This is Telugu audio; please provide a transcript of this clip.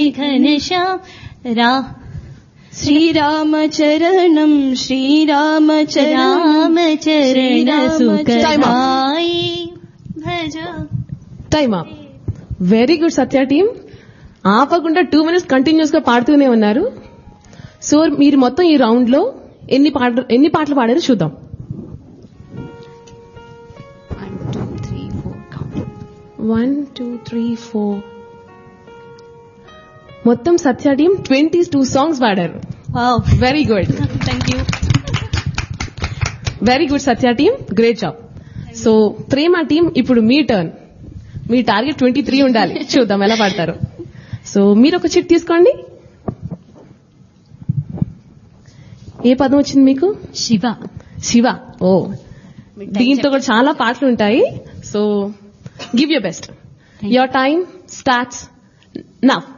घनश्याम रा శ్రీరామచరణం శ్రీరామచరణం रामचरण Time up. सुखदाई भज time up very good Satya team ఆపకుండా టూ మినిట్స్ కంటిన్యూస్ గా పాడుతూనే ఉన్నారు సో మీరు మొత్తం ఈ రౌండ్ లో ఎన్ని పాటలు ఎన్ని పాటలు పాడారో చూద్దాం వన్ టూ త్రీ ఫోర్ మొత్తం Satya team twenty two songs పాడారు wow very good thank you very good Satya team great job so Prema team ఇప్పుడు మీ టర్న్ మీ టార్గెట్ ట్వంటీ త్రీ ఉండాలి చూద్దాం ఎలా పాడతారు సో మీరు ఒక చిట్ తీసుకోండి ఏ పదం వచ్చింది మీకు शिवा శివ ఓ దీంతో కూడా చాలా పాటలు ఉంటాయి so give you best your time starts now